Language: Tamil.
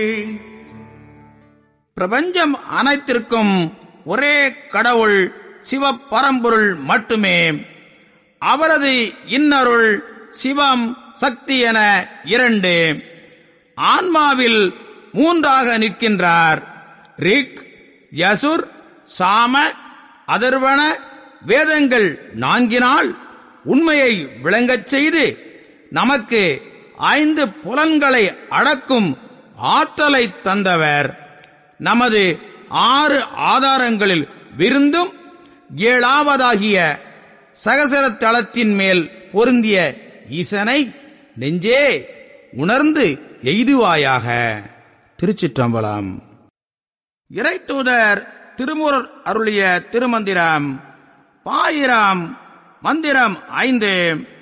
பிரபஞ்சம் அனைத்திற்கும் ஒரே கடவுள் சிவபரம்பொருள் மட்டுமே அவரது இன்னருள் சிவம் சக்தி என இரண்டு ஆன்மாவில் மூன்றாக நிற்கின்றார் ரிக் யசுர் சாம அதர்வன வேதங்கள் நான்கினால் உண்மையை விளங்கச் செய்து நமக்கு ஐந்து புலன்களை அடக்கும் ஆற்றலை தந்தவர் நமது ஆறு ஆதாரங்களில் விருந்தும் ஏழாவதாகிய சகசர தளத்தின் மேல் பொருந்திய ஈசனை நெஞ்சே உணர்ந்து எய்துவாயாக திருச்சிற்றம்பலம் இறைத்தூதர் திருமுறர் அருளிய திருமந்திரம் பாயிரம் மந்திரம் ஐந்து